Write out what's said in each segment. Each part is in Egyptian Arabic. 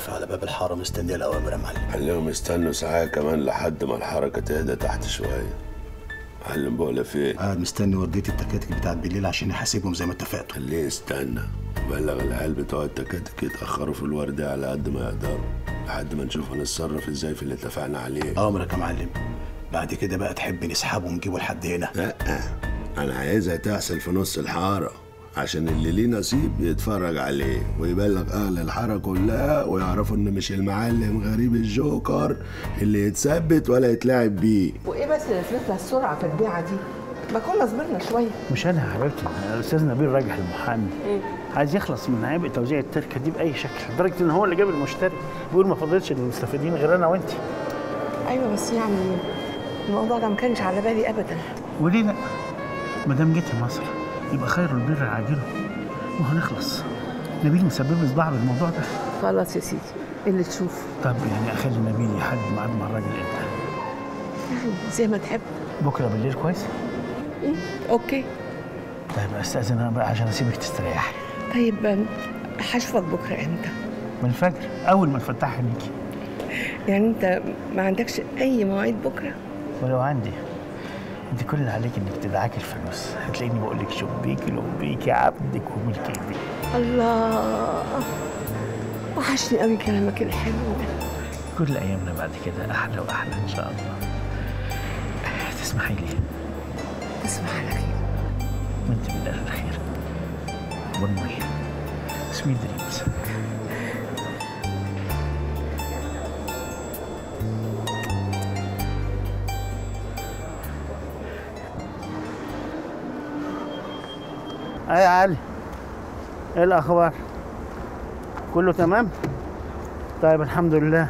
واقف على باب الحاره مستني الاوامر يا معلم خليهم يستنوا ساعة كمان لحد ما الحركة تهدى تحت شوية معلم بقول فين قاعد مستني ورديه التكاتك بتاعت بالليل عشان يحاسبهم زي ما اتفقتوا خليه يستنى وبلغ العيال بتوع التكاتك يتأخروا في الوردة على قد ما يقدروا لحد ما نشوف هنتصرف ازاي في اللي اتفقنا عليه امرك يا معلم بعد كده بقى تحب نسحبه ونجيبه لحد هنا لا انا عايزها تحصل في نص الحارة عشان اللي ليه نصيب يتفرج عليه ويبلغ اهل الحارة كلها ويعرفوا ان مش المعلم غريب الجوكر اللي يتثبت ولا يتلاعب بيه وايه بس اللي لفت السرعه في البيعه دي ما كنا صبرنا شويه مش انا يا حبيبتي الاستاذ نبيل راجح المحامي عايز يخلص من عبء توزيع التركه دي باي شكل لدرجه ان هو اللي جاب المشتري بيقول ما فضلش المستفيدين غير انا وانت ايوه بس يعني الموضوع ده ما كانش على بالي ابدا وليه لا ما دام جيت مصر يبقى خير البر عاجله وهنخلص نبيل مسبب لي صداع بالموضوع ده خلاص يا سيدي اللي تشوفه طب يعني اخلي نبيل يحدد ميعاد مع الراجل امتى يعني زي ما تحب بكره بالليل كويس مم. اوكي طيب استاذن انا بقى عشان اسيبك تستريحي طيب آم، هشوفك بكره امتى من الفجر اول ما تفتحي عينيكي يعني انت ما عندكش اي مواعيد بكره ولو عندي انت كل اللي عليك انك تدعكي الفلوس هتلاقيني بقول لك شبيكي لبيكي عبدك وملكي يديك الله وحشني قوي كلامك الحلو ده كل ايامنا بعد كده احلى واحلى ان شاء الله تسمحي لي تصبح على خير وانت من اهل الخير والمي سويت دريمز اي يا علي ايه الاخبار كله تمام طيب الحمد لله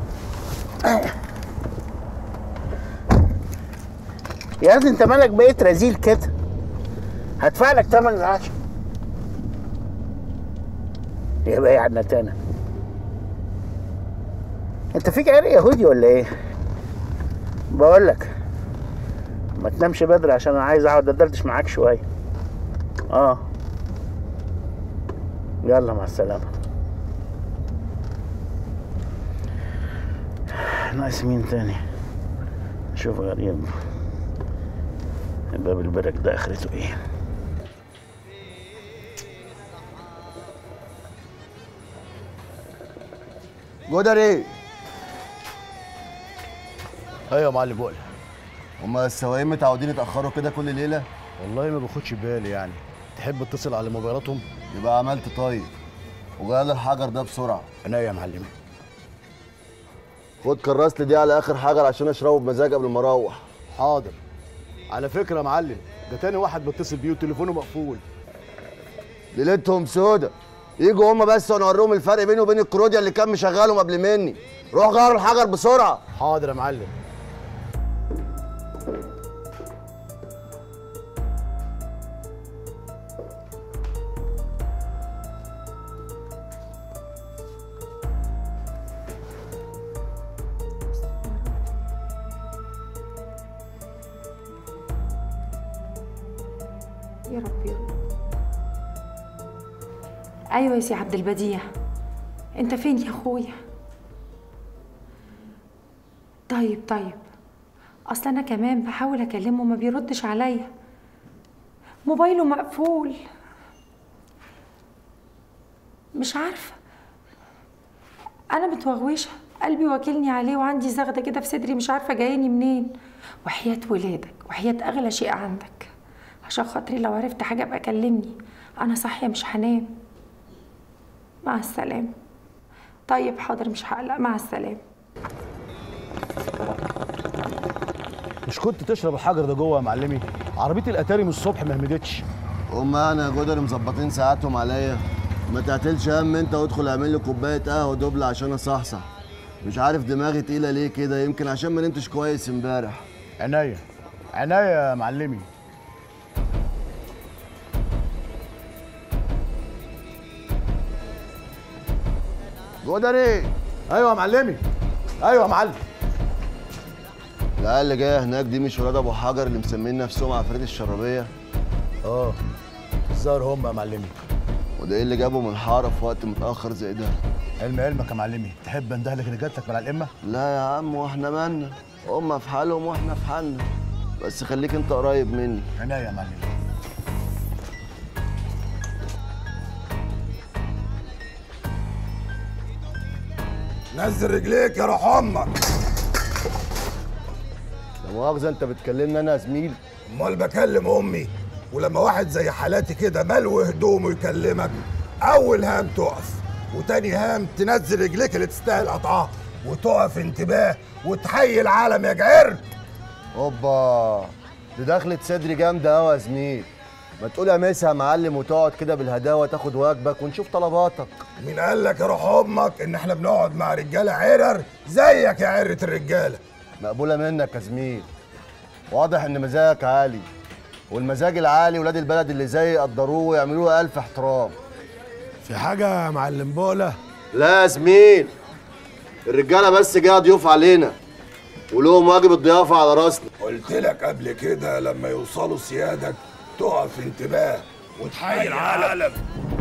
يا اخي انت مالك بقيت رزيل كده هدفع لك تمن العشاء يبقى ايه عنا تاني انت فيك عرق يهودي ولا ايه بقول لك ما تنامش بدري عشان انا عايز اقعد ادردش معاك شويه اه يلا مع السلامه ناقص مين تاني شوف غريب باب البرك ده اخرته ايه جدري ايوه يا معلم بقول هما السواقين متعودين يتاخروا كده كل ليله والله ما باخدش بالي يعني تحب اتصل على موبايلاتهم يبقى عملت طيب وغير لي الحجر ده بسرعه انا يا معلم خد كراس لي دي على اخر حجر عشان اشربه بمزاج قبل ما اروح حاضر على فكره يا معلم ده تاني واحد بتصل بيه وتليفونه مقفول ليلتهم سودا يجوا هما بس وانا اوريهم الفرق بيني وبين الكروديا اللي كان مشغلهم قبل مني روح غيروا الحجر بسرعه حاضر يا معلم يا رب يا رب ايوه يا سي عبد البديع انت فين يا اخويا طيب طيب اصل انا كمان بحاول اكلمه ما بيردش عليا موبايله مقفول مش عارفه انا متوغوشه قلبي واكلني عليه وعندي زغده كده في صدري مش عارفه جايني منين وحياه ولادك وحياه اغلى شيء عندك عشان خاطري لو عرفت حاجه ابقى كلمني انا صاحيه مش هنام مع السلامه طيب حاضر مش هقلق مع السلامه مش كنت تشرب الحجر ده جوه يا معلمي عربيه الاتاري من الصبح ما همدتش هما انا يا جدري مظبطين ساعاتهم عليا ما تعتلش هم انت وادخل اعمل لي كوبايه قهوه دبل عشان اصحصح مش عارف دماغي تقيله ليه كده يمكن عشان ما نمتش كويس امبارح عناية عناية يا معلمي جدري ايوه يا معلمي ايوه يا معلم العيال اللي جايه هناك دي مش ولاد ابو حجر اللي مسمين نفسهم عفريت الشرابيه اه الظاهر هم يا معلمي وده ايه اللي جابهم الحاره في وقت متاخر زي ده علم علمك يا معلمي تحب اندهلك رجالتك من الأئمة؟ لا يا عم واحنا مالنا هم في حالهم واحنا في حالنا بس خليك انت قريب مني عناية يا معلمي نزل رجليك يا روح امك لا مؤاخذه انت بتكلمني انا يا زميلي امال بكلم امي ولما واحد زي حالاتي كده ملو هدومه يكلمك اول هام تقف وتاني هام تنزل رجليك اللي تستاهل قطعها وتقف انتباه وتحيي العالم يا جعر اوبا دي دخلة صدري جامدة قوي يا زميل ما تقول امسها يا معلم وتقعد كده بالهداوة تاخد واجبك ونشوف طلباتك مين قال لك يا روح امك ان احنا بنقعد مع رجاله عرر زيك يا عرة الرجاله مقبولة منك يا زميل واضح ان مزاجك عالي والمزاج العالي ولاد البلد اللي زيي يقدروه ويعملوا له الف احترام في حاجة يا معلم بولا لا يا زميل الرجاله بس جايه ضيوف علينا ولهم واجب الضيافه على راسنا قلت لك قبل كده لما يوصلوا سيادك تقف انتباه وتحيي العالم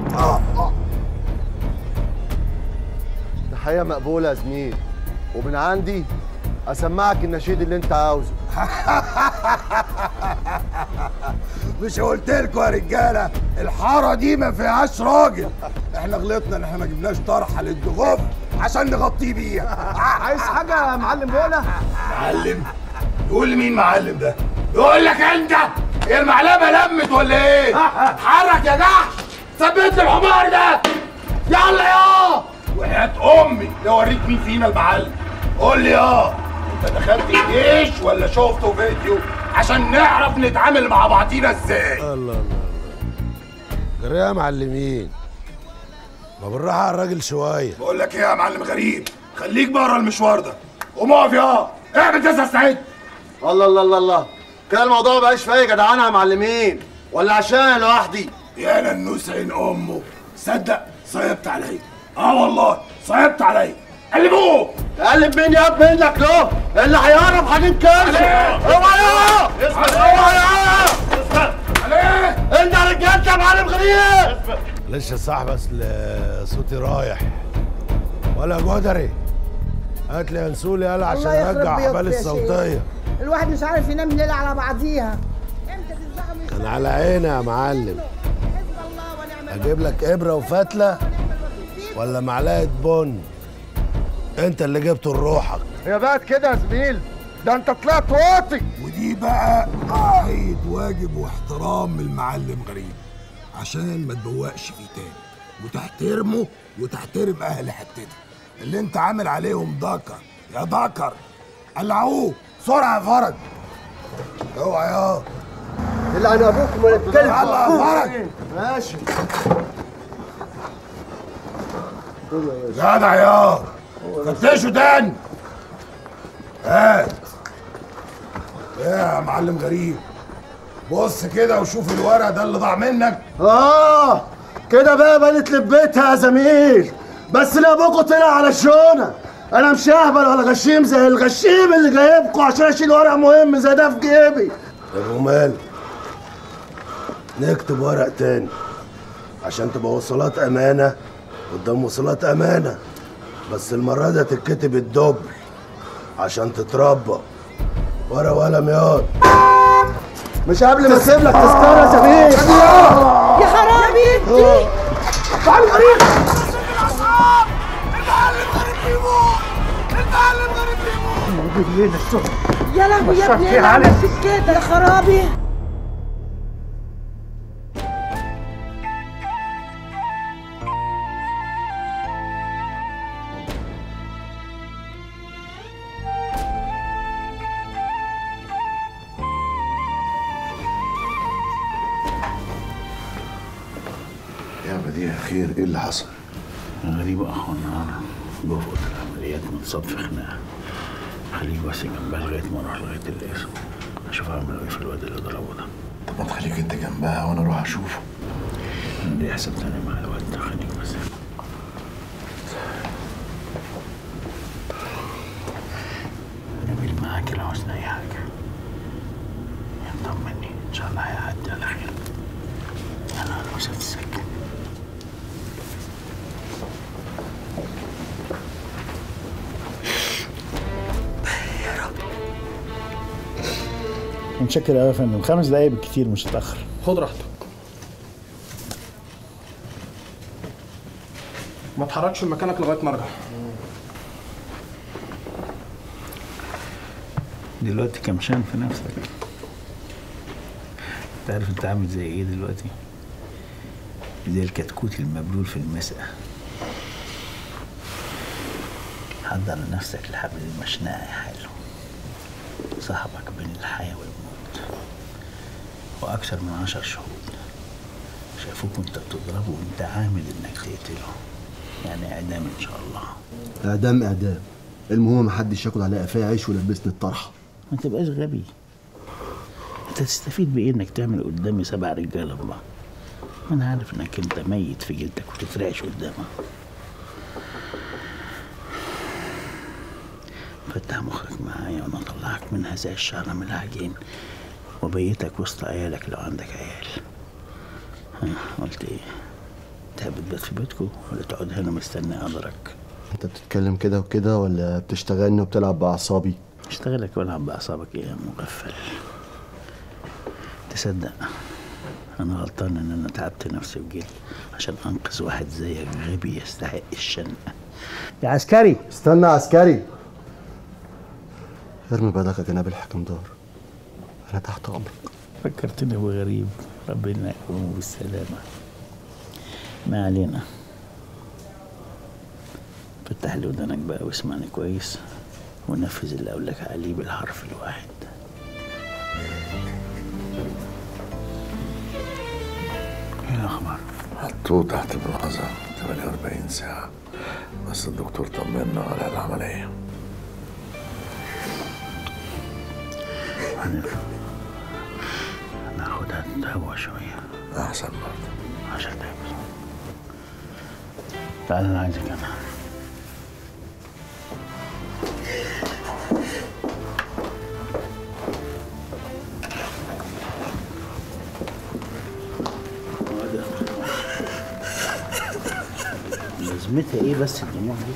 تحيه مقبوله يا زميل ومن عندي اسمعك النشيد اللي انت عاوزه مش قلت لكم يا رجاله الحاره دي ما فيهاش راجل احنا غلطنا ان احنا ما جبناش طرحه للضغوف عشان نغطيه بيها عايز حاجة يا معلم بولا؟ معلم يقول مين معلم ده يقول لك انت هي المعلمه لمت ولا ايه اتحرك يا جحش ثبت لي الحمار ده يلا يا وحياة امي لو اوريك مين فينا المعلم قول لي يا انت دخلت الجيش ولا شفته فيديو عشان نعرف نتعامل مع بعضينا ازاي الله الله الله يا معلمين ما بالراحة على الراجل شوية بقول لك ايه يا معلم غريب خليك بره المشوار ده قوم اقف يا اعمل تسع سعيد الله الله الله الله كده الموضوع ما بقاش فيا جدعانه يا معلمين ولا عشان أنا لوحدي يا ننوس عين امه صدق صيبت عليا اه والله صيبت عليا قلبوه تقلب مين يا ابني منك له اللي هيعرف هنتكلم اوعى يا اوعى يا عليه انت رجالتك يا معلم غريب معلش يا صاحبي اصل صوتي رايح ولا جدري هات لي انسولي يلا عشان الله يخرب ارجع بيوتك حبال يا شيخ. الصوتية الواحد مش عارف ينام الليل على بعضيها امتى تتزغم كان على عيني يا معلم حسب الله ونعم اجيب لك ابره وفتله ولا معلقه بن انت اللي جبته لروحك هي بقت كده يا زميل ده انت طلعت واطي ودي بقى تحية واجب واحترام من المعلم غريب عشان ما تبوقش فيه تاني وتحترمه وتحترم اهل حتته اللي انت عامل عليهم ذكر يا ذكر قلعوه بسرعه يا فرج اوعى يا اللي عن ابوكم ولا تتكلم يلا يا فرج ماشي جدع يا فتشوا تاني هات ايه يا معلم غريب بص كده وشوف الورق ده اللي ضاع منك اه كده بقى بنت لبيتها يا زميل بس لا ابوكوا طلع على الشونه انا مش اهبل ولا غشيم زي الغشيم اللي جايبكوا عشان اشيل ورق مهم زي ده في جيبي طب ومال نكتب ورق تاني عشان تبقى وصلات امانه قدام وصلات امانه بس المره دي تتكتب الدبل عشان تتربى ورق وقلم ياض مش قبل ما اسيب لك تذكره يا زميل يا خرابي انتي يا لهوي يا ابني ايه اللي عمل فيك كده يا خرابي يا بديع خير ايه اللي حصل؟ غريب اخو النهار جوه في اوضه العمليات متصاب في خناقه خليك بس جنبها لغايه ما اروح لغايه القسم اشوف اعمل ايه في الواد اللي ضربه ده طب ما تخليك انت جنبها وانا اروح اشوفه دي حساب تاني مع الواد ده خليك بس نبيل معاك لو عاوزنا اي حاجه يطمني ان شاء الله هيعدي على خير يلا انا مسافه السكه متشكر قوي يا فندم خمس دقايق بالكتير مش هتاخر خد راحتك ما تحركش من مكانك لغايه ما ارجع دلوقتي كمشان في نفسك انت عارف انت عامل زي ايه دلوقتي زي الكتكوت المبلول في المسقى حضر نفسك لحبل المشنقة يا حلو صاحبك بين الحياة والموت وأكثر من عشر شهود شافوك وانت بتضربه وانت عامل انك تقتله يعني اعدام ان شاء الله اعدام اعدام المهم محدش ياكل على قفايا عيش ويلبسني الطرحه ما تبقاش غبي انت تستفيد بايه انك تعمل قدامي سبع رجاله الله ما انا عارف انك انت ميت في جلدك وتترعش قدامها فتح مخك معايا وانا اطلعك منها زي الشعره من العجين وبيتك وسط عيالك لو عندك عيال ها قلت ايه تحب تبات في بيتكم ولا تقعد هنا مستني قدرك انت بتتكلم كده وكده ولا بتشتغلني وبتلعب باعصابي اشتغلك والعب باعصابك ايه يا مغفل تصدق انا غلطان ان انا تعبت نفسي وجيت عشان انقذ واحد زيك غبي يستحق الشنقه يا عسكري استنى يا عسكري ارمي بالك يا جناب الحكم دار انا تحت امرك فكرتني بغريب ربنا يقومه بالسلامة ما علينا فتح لي ودانك بقى واسمعني كويس ونفذ اللي اقول لك عليه بالحرف الواحد ايه الاخبار حطوه تحت الملاحظة 48 ساعة بس الدكتور طمنا على العملية هنف ناخدها تهوى شوية أحسن برضه عشان تعمل تعال انا عايزك انا لازمتها ايه بس الدموع دي؟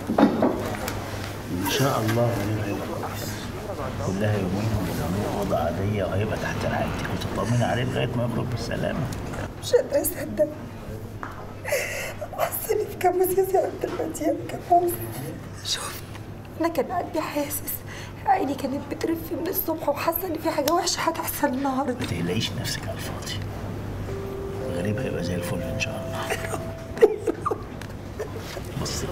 ان شاء الله هنبقى يبقى كويس كلها يومين ودموع وضع عادية وهيبقى تحت رعايتك وتطمني عليه لغاية ما يخرج بالسلامة مش قادرة أصدق حسني في كابوس يا سي عبد المجيد كابوس شوف أنا كان قلبي حاسس عيني كانت بترف من الصبح وحاسة إن في حاجة وحشة هتحصل النهاردة ما تقلقيش نفسك على الفاضي غريب هيبقى زي الفل ان شاء الله بصي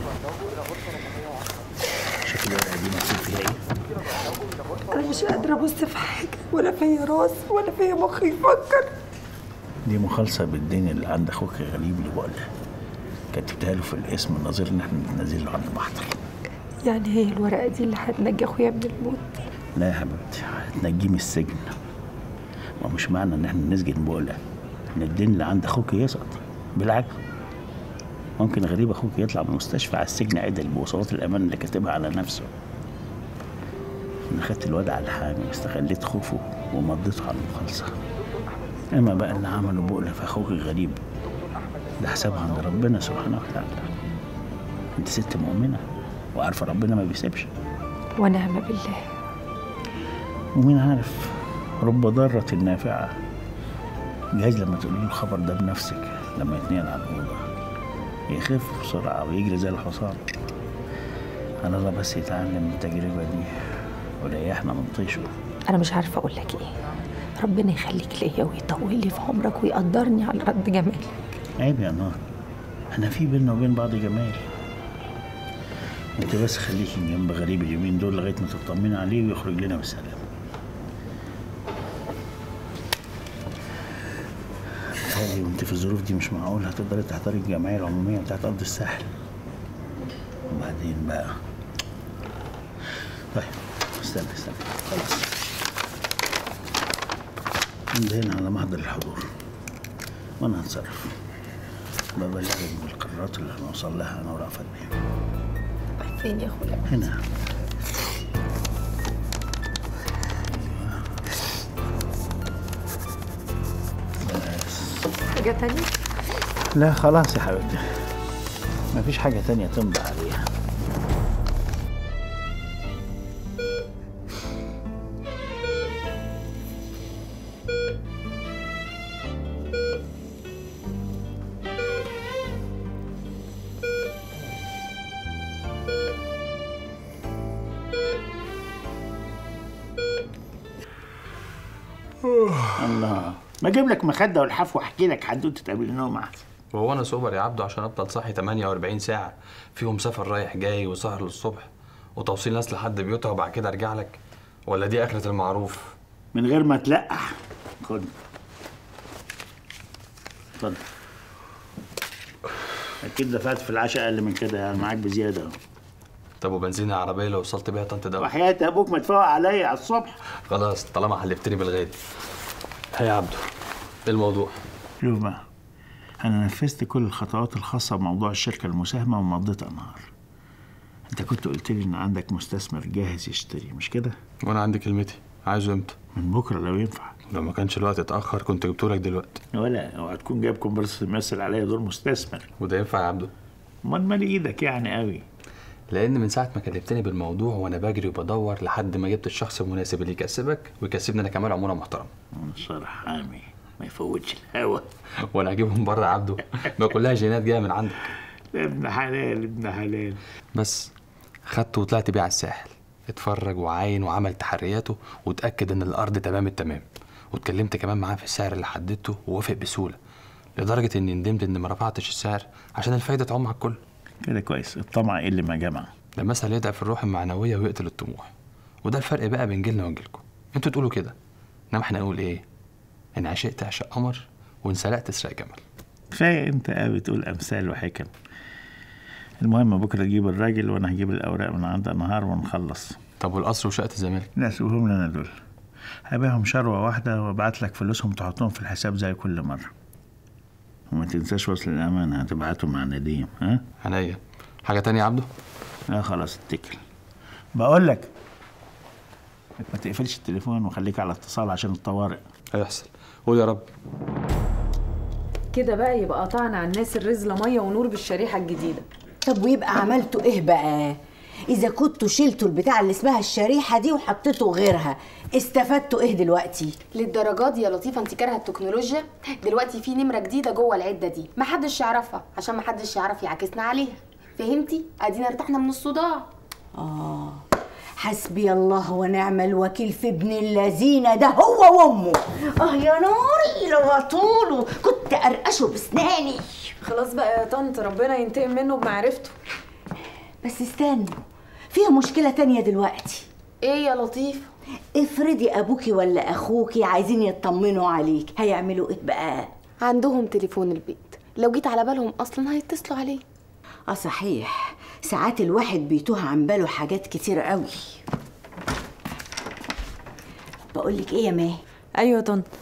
شوفي الورقة دي مكتوب فيها ايه؟ أنا مش قادرة أبص في حاجة ولا فيا راس ولا فيا مخ يفكر دي مخالصة بالدين اللي عند اخوك غريب اللي بقولها كتبتها له في الاسم النظير ان احنا ننزل له عند محضر يعني هي الورقة دي اللي هتنجي أخويا من الموت لا يا حبيبتي هتنجيه من السجن ما مش معنى ان احنا نسجن بقولة ان الدين اللي عند اخوك يسقط بالعكس ممكن غريب اخوك يطلع من المستشفى على السجن عدل بوصلات الامان اللي كاتبها على نفسه انا خدت الواد على الحامي واستغليت خوفه ومضيته على المخالصه اما بقى اللي عمله بقلة في اخوك الغريب ده حسابها عند ربنا سبحانه وتعالى انت ست مؤمنه وعارفه ربنا ما بيسيبش ونعم بالله ومين عارف رب ضارة نافعة جايز لما تقولي له الخبر ده بنفسك لما يتنقل على الأوضة يخف بسرعة ويجري زي الحصان على الله بس يتعلم من التجربة دي وريحنا من طيشه أنا مش عارفة أقول لك إيه ربنا يخليك ليا ويطول لي في عمرك ويقدرني على رد جمالك عيب يا نار احنا في بينا وبين بعض جمال انت بس خليكي جنب غريب اليومين دول لغايه ما تطمني عليه ويخرج لنا بالسلامه تخيلي وانت في الظروف دي مش معقول هتقدري تحضري الجمعيه العموميه بتاعت ارض الساحل وبعدين بقى طيب استنى استنى خلاص انتهينا على محضر الحضور وانا هتصرف ببلغك بالقرارات اللي هنوصل لها انا ورأفت بيها فين يا أخويا هنا حاجة تانية لا خلاص يا حبيبتي مفيش حاجة تانية تمضي عليها الله ما اجيب لك مخده والحاف واحكي لك حدوته قبل النوم احسن وهو انا سوبر يا عبدو عشان افضل صاحي 48 ساعه فيهم سفر رايح جاي وسهر للصبح وتوصيل ناس لحد بيوتها وبعد كده ارجع لك ولا دي اخره المعروف من غير ما تلقح خد اتفضل اكيد دفعت في العشاء اقل من كده يعني معاك بزياده اهو طب وبنزين العربيه لو وصلت بيها طنط ده وحياة ابوك ما تفوق عليا على الصبح خلاص طالما حلفتني بالغالي هيا يا عبدو ايه الموضوع شوف بقى انا نفذت كل الخطوات الخاصه بموضوع الشركه المساهمه ومضيت انهار انت كنت قلت لي ان عندك مستثمر جاهز يشتري مش كده وانا عندي كلمتي عايزه امتى من بكره لو ينفع لو ما كانش الوقت اتاخر كنت جبته لك دلوقتي ولا اوعى تكون جايب كومبارس يمثل عليا دور مستثمر وده ينفع يا عبدو امال مال ايدك يعني قوي لان من ساعه ما كلمتني بالموضوع وانا بجري وبدور لحد ما جبت الشخص المناسب اللي يكسبك ويكسبني انا كمان عموله محترمه نصر حامي ما يفوتش الهوا وانا هجيبهم بره يا عبدو ما كلها جينات جايه من عندك ابن حلال ابن حلال بس خدته وطلعت بيه على الساحل اتفرج وعاين وعمل تحرياته واتاكد ان الارض تمام التمام واتكلمت كمان معاه في السعر اللي حددته ووافق بسهوله لدرجه اني ندمت اني ما رفعتش السعر عشان الفايده تعم على الكل كده كويس الطمع اللي ما جمع ده مثل يضعف الروح المعنويه ويقتل الطموح وده الفرق بقى بين جيلنا وجيلكم انتوا تقولوا كده انما احنا نقول ايه ان عشقت عشق قمر وان سرقت تسرق جمل كفايه انت قوي تقول امثال وحكم المهم بكره تجيب الراجل وانا هجيب الاوراق من عند النهار ونخلص طب والقصر وشقه الزمالك لا سيبهم لنا دول هبيعهم شروه واحده وابعت لك فلوسهم تحطهم في الحساب زي كل مره وما تنساش وصل الامانه هتبعته مع نديم ها عينيا حاجه تانية يا عبده لا خلاص اتكل بقول لك ما تقفلش التليفون وخليك على اتصال عشان الطوارئ هيحصل قول يا رب كده بقى يبقى قطعنا على الناس الرزلة مية ونور بالشريحة الجديدة طب ويبقى عملتوا ايه بقى اذا كنتوا شلتوا البتاع اللي اسمها الشريحه دي وحطيتوا غيرها استفدتوا ايه دلوقتي للدرجات دي يا لطيفه انت كارهه التكنولوجيا دلوقتي في نمره جديده جوه العده دي محدش يعرفها عشان محدش يعرف يعاكسنا عليها فهمتي ادينا ارتحنا من الصداع اه حسبي الله ونعم الوكيل في ابن اللذين ده هو وامه اه يا ناري لو طوله كنت ارقشه بسناني خلاص بقى يا طنط ربنا ينتقم منه بمعرفته بس استنوا فيها مشكلة تانية دلوقتي ايه يا لطيف افرضي ابوكي ولا اخوكي عايزين يطمنوا عليك هيعملوا ايه بقى عندهم تليفون البيت لو جيت على بالهم اصلا هيتصلوا عليه اه صحيح ساعات الواحد بيتوه عن باله حاجات كتير قوي بقولك ايه يا ماهي ايوه يا طنط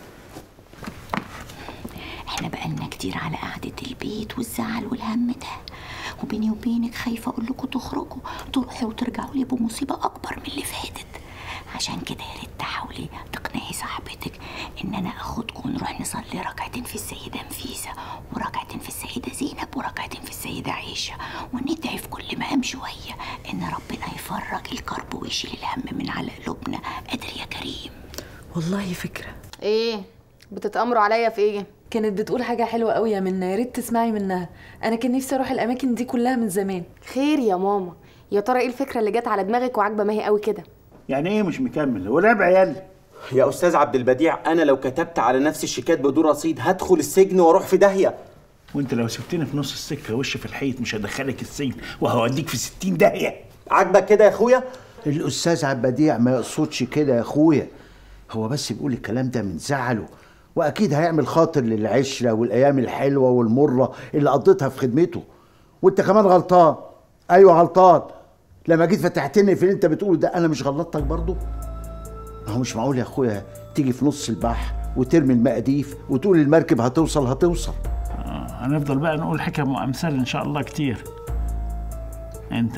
احنا بقالنا كتير على قعدة البيت والزعل والهم ده وبيني وبينك خايفة اقول لكم تخرجوا تروحوا وترجعوا لي بمصيبة اكبر من اللي فاتت عشان كده يا ريت تحاولي تقنعي صاحبتك ان انا اخدكم ونروح نصلي ركعتين في السيدة نفيسة وركعتين في السيدة زينب وركعتين في السيدة عيشة وندعي في كل مقام شوية ان ربنا يفرج الكرب ويشيل الهم من على قلوبنا قادر يا كريم والله فكرة ايه بتتامروا عليا في ايه كانت بتقول حاجة حلوة قوي يا منى يا ريت تسمعي منها أنا كان نفسي أروح الأماكن دي كلها من زمان خير يا ماما يا ترى ايه الفكره اللي جت على دماغك وعاجبه ماهي قوي كده يعني ايه مش مكمل هو لعب عيال يا استاذ عبد البديع انا لو كتبت على نفسي الشيكات بدون رصيد هدخل السجن واروح في داهيه وانت لو سبتني في نص السكه وش في الحيط مش هدخلك السجن وهوديك في 60 داهيه عاجبك كده يا اخويا الاستاذ عبد البديع ما يقصدش كده يا اخويا هو بس بيقول الكلام ده من زعله واكيد هيعمل خاطر للعشره والايام الحلوه والمره اللي قضيتها في خدمته وانت كمان غلطان ايوه غلطان لما جيت فتحتني في اللي انت بتقوله ده انا مش غلطتك برضو ما هو مش معقول يا اخويا تيجي في نص البحر وترمي المقاديف وتقول المركب هتوصل هتوصل آه هنفضل بقى نقول حكم وامثال ان شاء الله كتير انت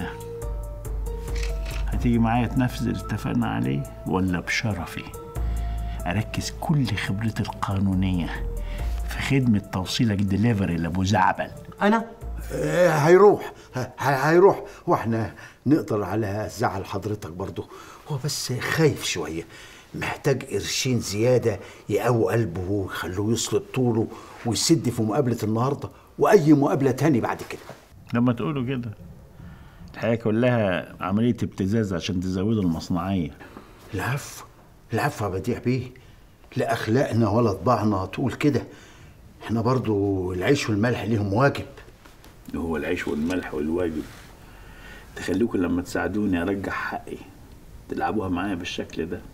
هتيجي معايا تنفذ اللي اتفقنا عليه ولا بشرفي اركز كل خبرتي القانونيه في خدمه توصيلك دليفري لابو زعبل انا آه، هيروح ه- هيروح واحنا نقدر على زعل حضرتك برضو هو بس خايف شوية محتاج قرشين زيادة يقوي قلبه ويخلوه يسلط طوله ويسد في مقابلة النهاردة وأي مقابلة تاني بعد كده لما تقولوا كده الحياه كلها عمليه ابتزاز عشان تزودوا المصنعيه العفو العفو يا بديع بيه لا اخلاقنا ولا طباعنا تقول كده احنا برضو العيش والملح ليهم واجب هو العيش والملح والواجب تخليكم لما تساعدوني ارجع حقي تلعبوها معايا بالشكل ده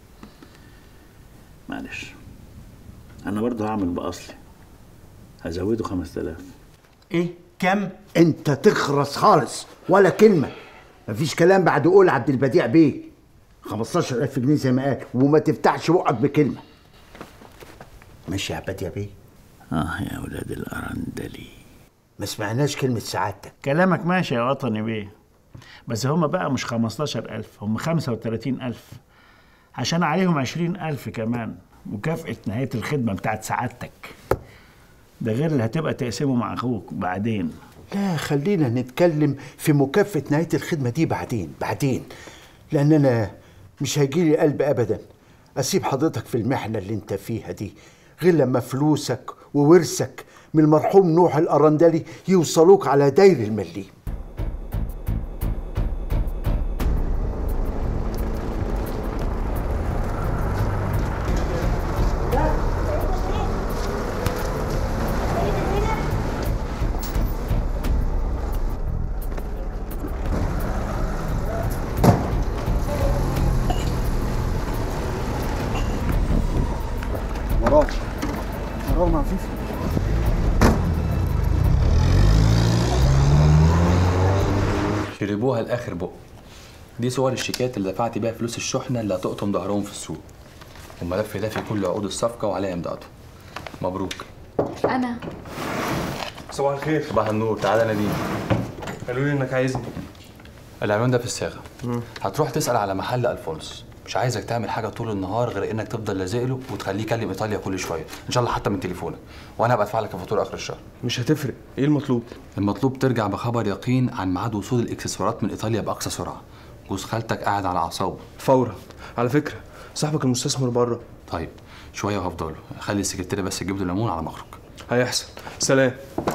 معلش انا برضه هعمل باصلي هزوده 5000 ايه كم انت تخرس خالص ولا كلمه مفيش كلام بعد قول عبد البديع بيه 15000 جنيه زي ما قال وما تفتحش بقك بكلمه ماشي يا بديع بيه اه يا ولاد الارندلي ما سمعناش كلمه سعادتك كلامك ماشي يا وطني بيه بس هما بقى مش 15000 هم 35000 عشان عليهم 20000 كمان مكافأة نهاية الخدمة بتاعت سعادتك ده غير اللي هتبقى تقسمه مع أخوك بعدين لا خلينا نتكلم في مكافأة نهاية الخدمة دي بعدين بعدين لأن أنا مش هيجيلي قلب أبدا أسيب حضرتك في المحنة اللي أنت فيها دي غير لما فلوسك وورثك من المرحوم نوح الأرندلي يوصلوك على داير المليم وراه وراه مع فيفي شربوها لاخر بق دي صور الشيكات اللي دفعت بيها فلوس الشحنه اللي هتقطم ظهرهم في السوق والملف ده فيه كل عقود الصفقه وعليها امضاءاتهم مبروك انا صباح الخير صباح النور تعالى نادين قالوا لي انك عايزني العنوان ده في الصاغه هتروح تسال على محل الفونس مش عايزك تعمل حاجه طول النهار غير انك تفضل لازق له وتخليه يكلم ايطاليا كل شويه ان شاء الله حتى من تليفونك وانا هبقى ادفع لك الفاتوره اخر الشهر مش هتفرق ايه المطلوب المطلوب ترجع بخبر يقين عن ميعاد وصول الاكسسوارات من ايطاليا باقصى سرعه جوز خالتك قاعد على اعصابه فورا على فكره صاحبك المستثمر بره طيب شويه وهفضله خلي السكرتيره بس تجيب له ليمون على مخرج هيحصل سلام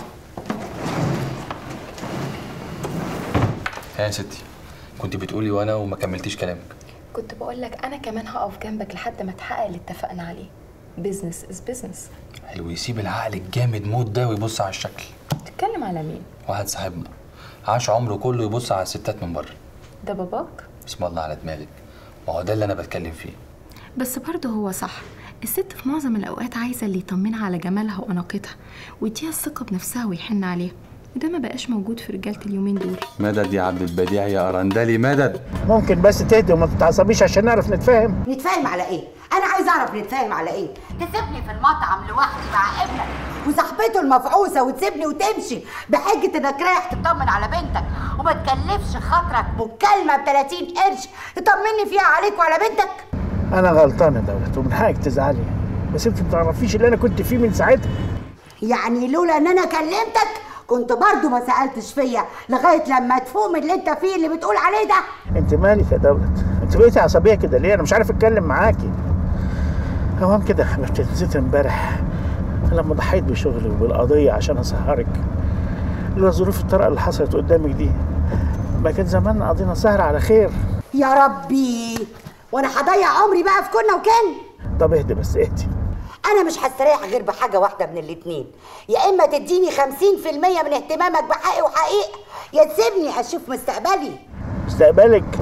ها يا ستي كنت بتقولي وانا وما كملتيش كلامك كنت بقول لك انا كمان هقف جنبك لحد ما تحقق اللي اتفقنا عليه بيزنس از بيزنس حلو يسيب العقل الجامد موت ده ويبص على الشكل تتكلم على مين واحد صاحبنا عاش عمره كله يبص على الستات من بره ده باباك بسم الله على دماغك ما هو ده اللي انا بتكلم فيه بس برضه هو صح الست في معظم الأوقات عايزة اللي يطمنها على جمالها وأناقتها ويديها الثقة بنفسها ويحن عليها وده ما بقاش موجود في رجالة اليومين دول مدد يا عبد البديع يا ارندلي مدد ممكن بس تهدي وما تتعصبيش عشان نعرف نتفاهم نتفاهم على ايه؟ أنا عايز أعرف نتفاهم على إيه؟ تسيبني في المطعم لوحدي مع ابنك وصاحبته المفعوصة وتسيبني وتمشي بحجة إنك رايح تطمن على بنتك وما تكلفش خاطرك مكالمة ب 30 قرش تطمني فيها عليك وعلى بنتك أنا غلطان يا دولت ومن حقك تزعلي بس أنت ما تعرفيش اللي أنا كنت فيه من ساعتها يعني لولا إن أنا كلمتك كنت برضو ما سألتش فيا لغاية لما تفوق من اللي أنت فيه اللي بتقول عليه ده أنت مالك يا دولت أنت بقيتي عصبية كده ليه أنا مش عارف أتكلم معاكي هو كده يا حبيبتي نسيت امبارح لما ضحيت بشغلي وبالقضية عشان أسهرك لولا ظروف الطرق اللي حصلت قدامك دي ما كان زماننا قضينا سهرة على خير يا ربي وأنا هضيع عمري بقى في كنا وكان طب اهدي بس اهدي أنا مش هستريح غير بحاجة واحدة من الاتنين يا إما تديني خمسين في المية من اهتمامك بحقي وحقيق يا تسيبني أشوف مستقبلي مستقبلك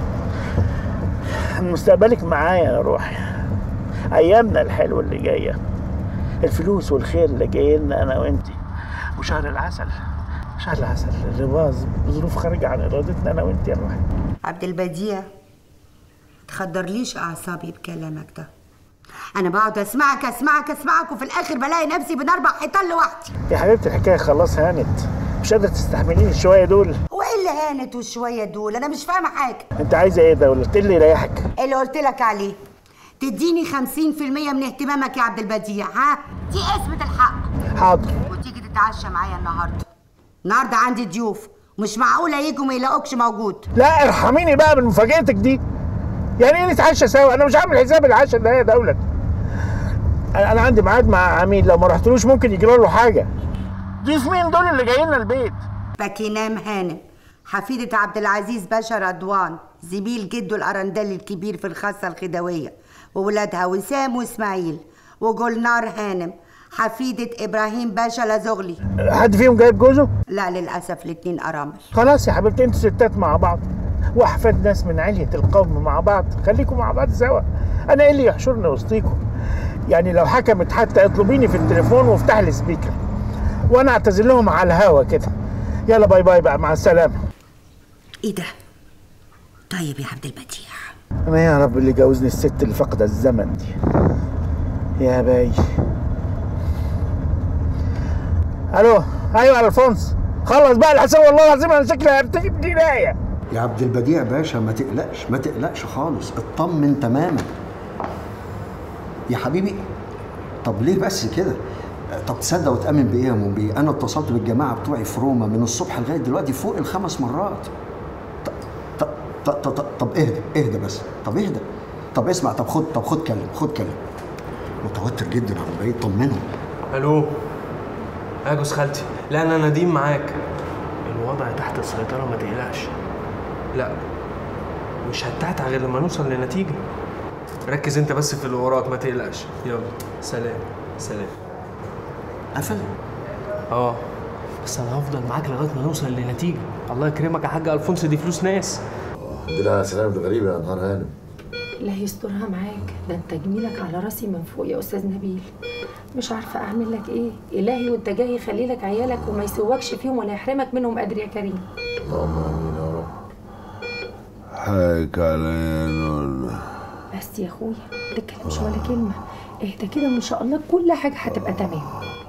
مستقبلك معايا يا روحي ايامنا الحلوه اللي جايه الفلوس والخير اللي جاي لنا انا وانتي وشهر العسل شهر العسل اللي باظ بظروف خارجه عن ارادتنا انا وانتي يا روحي عبد البديع تخدرليش أعصابي بكلامك ده أنا بقعد أسمعك أسمعك أسمعك وفي الآخر بلاقي نفسي بين أربع حيطان لوحدي يا حبيبتي الحكايه خلاص هانت مش قادره تستحمليني شويه دول وإيه اللي هانت وشوية دول أنا مش فاهمة حاجة انت عايزه ايه ده ولا إيه اللي يريحك اللي قلت لك عليه تديني خمسين في المية من اهتمامك يا عبد البديع ها دي قسمة الحق حاضر وتيجي تتعشى معايا النهاردة النهاردة عندي ضيوف مش معقولة يجوا ما يلاقوكش موجود لا ارحميني بقى من مفاجاتك دي يعني ايه نتعشى سوا انا مش عامل حساب العشاء ده يا دولت انا أنا عندي ميعاد مع عميل لو ما رحتلوش ممكن يجرى له حاجه ضيوف مين دول اللي جايين لنا البيت باكينام هانم حفيدة عبد العزيز باشا رضوان زميل جده الأرندلي الكبير في الخاصة الخديوية وولادها وسام وإسماعيل وجولنار هانم حفيدة إبراهيم باشا لازغلي حد فيهم جايب جوزه؟ لا للأسف الاتنين أرامل خلاص يا حبيبتي انتوا ستات مع بعض واحفاد ناس من علية القوم مع بعض خليكم مع بعض سوا انا ايه اللي يحشرني وسطيكم يعني لو حكمت حتى اطلبيني في التليفون وافتح لي سبيكر وانا اعتذر لهم على الهوا كده يلا باي باي بقى مع السلامه إيه ده؟ طيب يا عبد البديع انا يا رب اللي جوزني الست اللي فاقده الزمن دي يا باي الو ايوه يا الفونس خلص بقى الحساب والله العظيم انا شكلي هرتكب جنايه يا عبد البديع باشا ما تقلقش ما تقلقش خالص اطمن تماما يا حبيبي طب ليه بس كده طب تصدق وتأمن بإيه يا موبي؟ أنا اتصلت بالجماعة بتوعي في روما من الصبح لغاية دلوقتي فوق الخمس مرات. طب طب طب, طب, طب اهدى اهدى بس، طب اهدى. طب اسمع طب خد طب خد كلم خد كلم. متوتر جدا يا عم بعيد طمنهم. الو يا جوز خالتي لا انا نديم معاك الوضع تحت السيطره ما تقلقش لا مش هتعتع غير لما نوصل لنتيجه ركز انت بس في اللي وراك ما تقلقش يلا سلام سلام قفل اه بس انا هفضل معاك لغايه ما نوصل لنتيجه الله يكرمك يا حاج الفونسو دي فلوس ناس دي لها سلام غريبة يا نهار هانم لا يسترها معاك ده انت جميلك على راسي من فوق يا استاذ نبيل مش عارفه اعمل لك ايه الهي وانت جاي يخلي لك عيالك وما يسوكش فيهم ولا يحرمك منهم قدر يا كريم اللهم امين يا رب حقك عليا يا نونا بس يا اخويا ما تتكلمش ولا كلمه اهدى كده وان شاء الله كل حاجه هتبقى تمام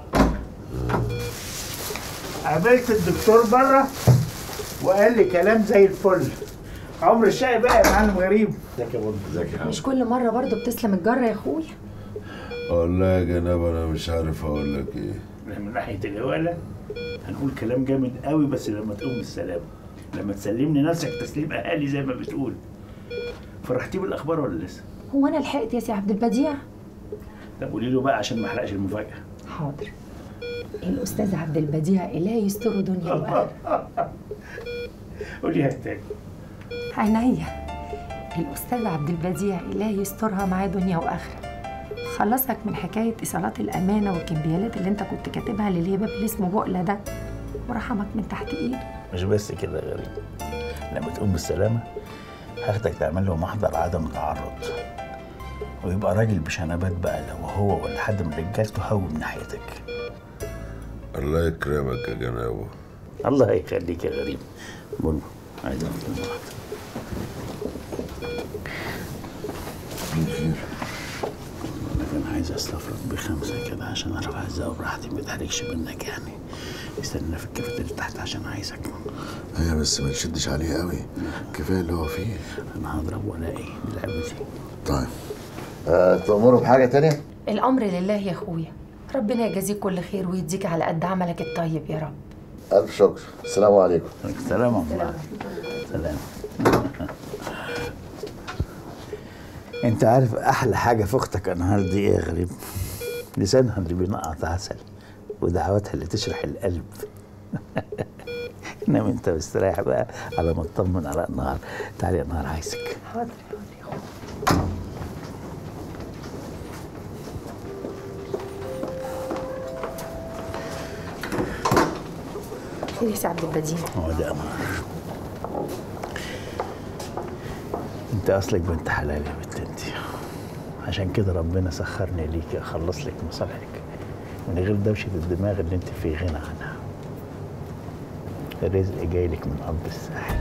قابلت الدكتور بره وقال لي كلام زي الفل عمر الشقي بقى يا معلم غريب ازيك يا بابا ازيك يا مش كل مره برضه بتسلم الجره يا اخويا والله يا جناب انا مش عارف اقول لك ايه من ناحيه الهواله هنقول كلام جامد قوي بس لما تقوم بالسلامه لما تسلمني نفسك تسليم اهالي زي ما بتقول فرحتيه بالاخبار ولا لسه؟ هو انا لحقت يا سي عبد البديع طب قولي له بقى عشان ما احرقش المفاجاه حاضر الاستاذ عبد البديع اله يستر دنيا واخره قوليها تاني عينيا الاستاذ عبد البديع اله يسترها معاه دنيا واخره خلصك من حكايه ايصالات الامانه والكمبيالات اللي انت كنت كاتبها للهباب اللي اسمه بقله ده ورحمك من تحت ايده مش بس كده يا غريب لما تقوم بالسلامة هاخدك تعمل له محضر عدم تعرض ويبقى راجل بشنبات بقى لو هو ولا حد من رجالته هوي من ناحيتك الله يكرمك يا جنابه الله يخليك يا غريب بقول عايز اقول كلمة واحدة انا كان عايز استفرد بخمسة كده عشان اعرف اهزقه براحتي ما يتحركش منك يعني استنى في الكافيتيريا تحت عشان عايزك ايوه بس ما تشدش عليه قوي كفايه اللي هو فيه انا هضرب ولا ايه دي لعبتي طيب أه تأمروا بحاجة تانية؟ الامر لله يا اخويا ربنا يجازيك كل خير ويديك على قد عملك الطيب يا رب ألف شكر السلام عليكم السلام عليكم سلام انت عارف احلى حاجه في اختك انهار دي ايه يا غريب لسانها اللي بينقط عسل ودعواتها اللي تشرح القلب نام انت واستريح بقى على ما تطمن على النهار تعالي يا نهار عايزك حاضر خير يا سي عبد البديع هو ده نهار انت اصلك بنت حلال يا بنت انت عشان كده ربنا سخرني ليكي اخلص لك مصالحك من غير دوشه الدماغ اللي انت في غنى عنها الرزق جاي لك من ارض الساحل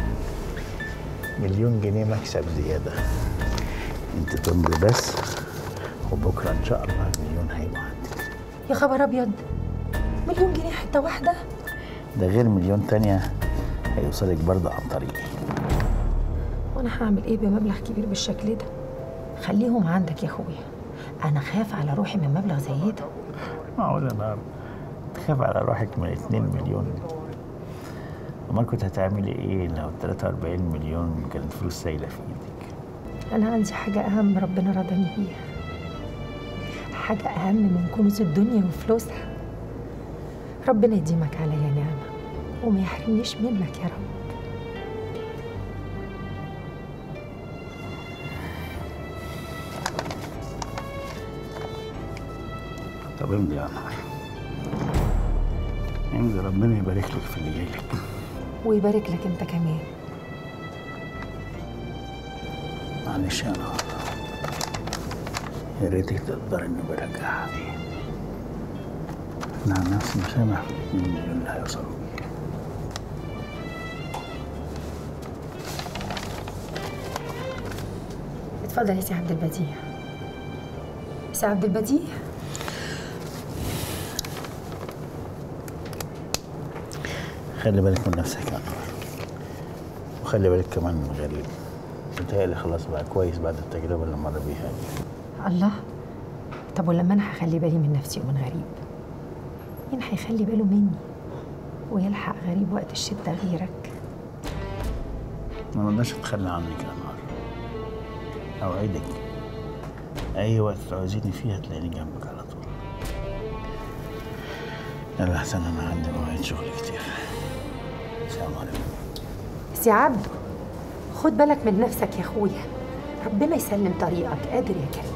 مليون جنيه مكسب زياده انت تمضي بس وبكره ان شاء الله المليون هيبقوا عندك يا خبر ابيض مليون جنيه حته واحده ده غير مليون تانية هيوصلك برضه عن طريقي وانا هعمل ايه بمبلغ كبير بالشكل ده خليهم عندك يا اخويا انا خاف على روحي من مبلغ زي ده معقول يا نهار تخاف على روحك من 2 مليون امال كنت هتعملي ايه لو 43 مليون كانت فلوس سايله في ايدك انا عندي حاجه اهم ربنا رضاني بيها حاجه اهم من كنوز الدنيا وفلوسها ربنا يديمك عليا نعمه وما يحرمنيش منك يا رب امضي يا نهار امضي ربنا يبارك لك في اللي جاي لك ويبارك لك انت كمان معلش يا نهار يا ريتك تقدر اني برجعها دي انا عن نفسي مسامح في الاتنين مليون اللي هيوصلوا بيه اتفضل يا سي عبد البديع سي عبد البديع خلي بالك من نفسك يا نهار وخلي بالك كمان من غريب متهيألي خلاص بقى كويس بعد التجربة اللي مر بيها دي الله طب ولما انا هخلي بالي من نفسي ومن غريب مين هيخلي باله مني ويلحق غريب وقت الشدة غيرك ما نقدرش اتخلى عنك يا نهار اوعدك اي وقت تعوزيني فيه هتلاقيني جنبك على طول يلا احسن انا عندي مواعيد شغل كتير السلام عليكم سي عبد خد بالك من نفسك يا اخويا ربنا يسلم طريقك قادر يا كريم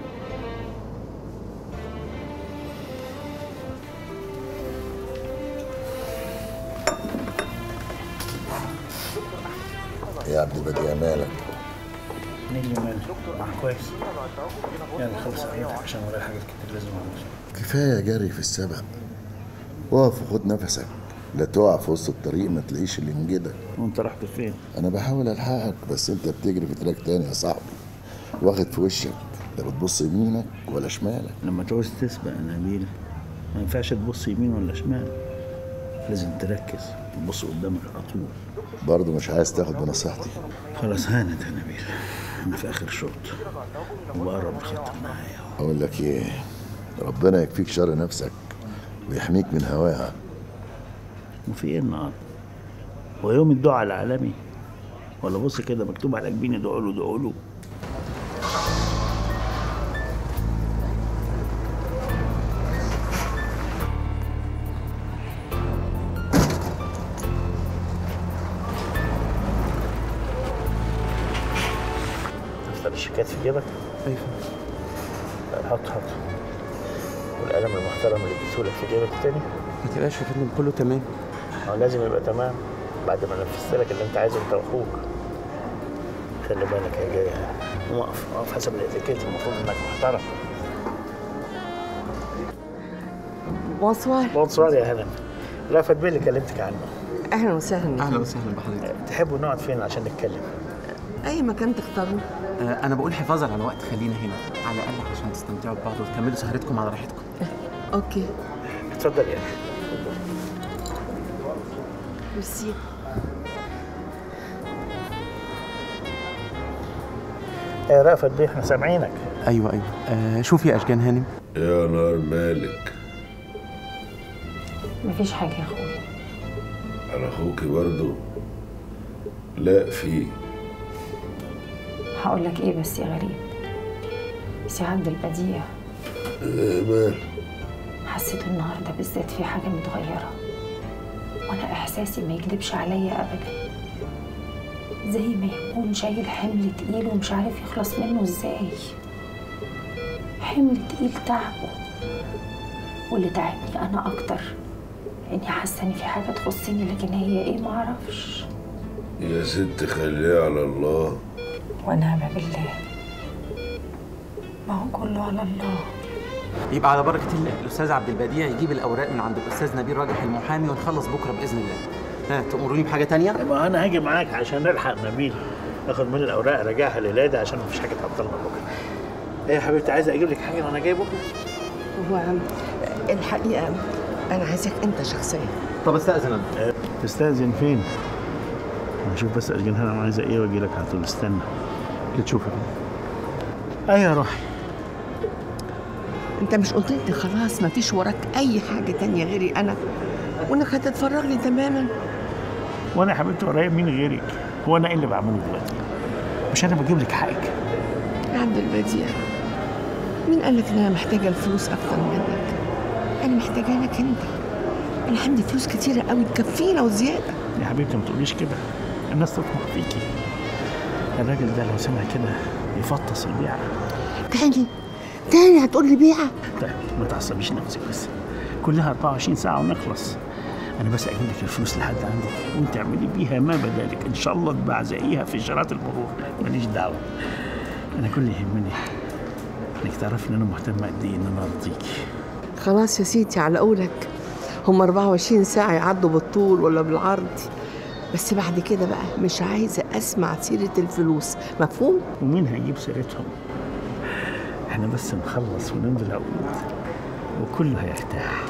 يا عبد البديع مالك نيجي مالك آه، كويس يلا خلص حاجاتك عشان ورايا حاجات كتير لازم اعملها كفايه جري في السبق اقف وخد نفسك لا تقع في وسط الطريق ما تلاقيش اللي ينجدك وانت رحت فين؟ انا بحاول الحقك بس انت بتجري في تراك تاني يا صاحبي واخد في وشك لا بتبص يمينك ولا شمالك لما تعوز تسبق يا نبيل ما ينفعش تبص يمين ولا شمال لازم تركز تبص قدامك على طول برضه مش عايز تاخد بنصيحتي خلاص هانت يا نبيل انا في اخر شوط وبقرب الخط النهائي اقول لك ايه ربنا يكفيك شر نفسك ويحميك من هواها وفي ايه النهارده؟ هو يوم الدعاء العالمي ولا بص كده مكتوب على جبيني ادعوا له ادعوا له طب الشيكات في جيبك؟ ايوه طيب حط حط والقلم المحترم اللي اديتهولك في جيبك التاني ما تقلقش يا فندم كله تمام هو لازم يبقى تمام بعد ما نفذت لك اللي انت عايزه انت واخوك خلي بالك يا جاي وقف وقف حسب الاتيكيت المفروض انك محترم بونسوار بونسوار يا هلا رافت بيه اللي كلمتك عنه اهلا وسهلا اهلا وسهلا بحضرتك تحبوا نقعد فين عشان نتكلم اي مكان تختاروه آه انا بقول حفاظا على وقت خلينا هنا على الاقل عشان تستمتعوا ببعض وتكملوا سهرتكم على راحتكم اوكي اتفضل يا ميرسي يا رافت بيه احنا سامعينك ايوه ايوه آه شوفي يا اشجان هانم يا نار مالك مفيش حاجة يا اخويا على اخوكي برضه لا في هقول لك ايه بس يا غريب سي عبد البديع إيه مال حسيت النهارده بالذات في حاجة متغيرة وانا احساسي ما يكدبش عليا ابدا زي ما يكون شايل حمل تقيل ومش عارف يخلص منه ازاي حمل تقيل تعبه واللي تعبني انا اكتر اني حاسه ان في حاجه تخصني لكن هي ايه معرفش يا ست خليها على الله ونعم بالله ما هو كله على الله يبقى على بركه الله الاستاذ عبد البديع يجيب الاوراق من عند الاستاذ نبيل راجح المحامي ونخلص بكره باذن الله ها تأمروني بحاجه تانية ما انا هاجي معاك عشان نلحق نبيل ناخد من الاوراق راجعها للادة عشان مفيش حاجه تعطلنا بكره ايه يا حبيبتي عايزه اجيب لك حاجه وانا جاي بكره هو الحقيقه انا عايزك انت شخصيا طب استاذن انا تستأذن فين؟ هشوف بس أجنها أنا عايزة إيه وأجي لك على طول استنى اللي تشوفه أيوة يا روحي انت مش قلت لي خلاص ما فيش وراك اي حاجه تانية غيري انا وانك هتتفرغ لي تماما وأنا يا حبيبتي ورايا مين غيرك؟ هو أنا إيه اللي بعمله دلوقتي؟ مش أنا بجيب لك حقك يا عبد البديع مين قال لك ان انا محتاجه الفلوس اكتر منك انا محتاجه لك انت انا عندي فلوس كتيره قوي تكفينا وزياده يا حبيبتي ما تقوليش كده الناس تطمع فيكي الراجل ده لو سمع كده يفطس البيعة تاني تاني هتقول لي بيعه طيب ما تعصبيش نفسك بس كلها 24 ساعة ونخلص أنا بس أجيب لك الفلوس لحد عندك وأنت اعملي بيها ما بدالك إن شاء الله تباع زيها في إشارات المرور ماليش دعوة أنا كل اللي يهمني إنك تعرفي إن أنا مهتم قد إيه إن أنا أرضيكي خلاص يا سيدي على قولك هم 24 ساعة يعدوا بالطول ولا بالعرض بس بعد كده بقى مش عايزة أسمع سيرة الفلوس مفهوم؟ ومين هيجيب سيرتهم؟ إحنا بس نخلص ونمضي العقود وكله هيرتاح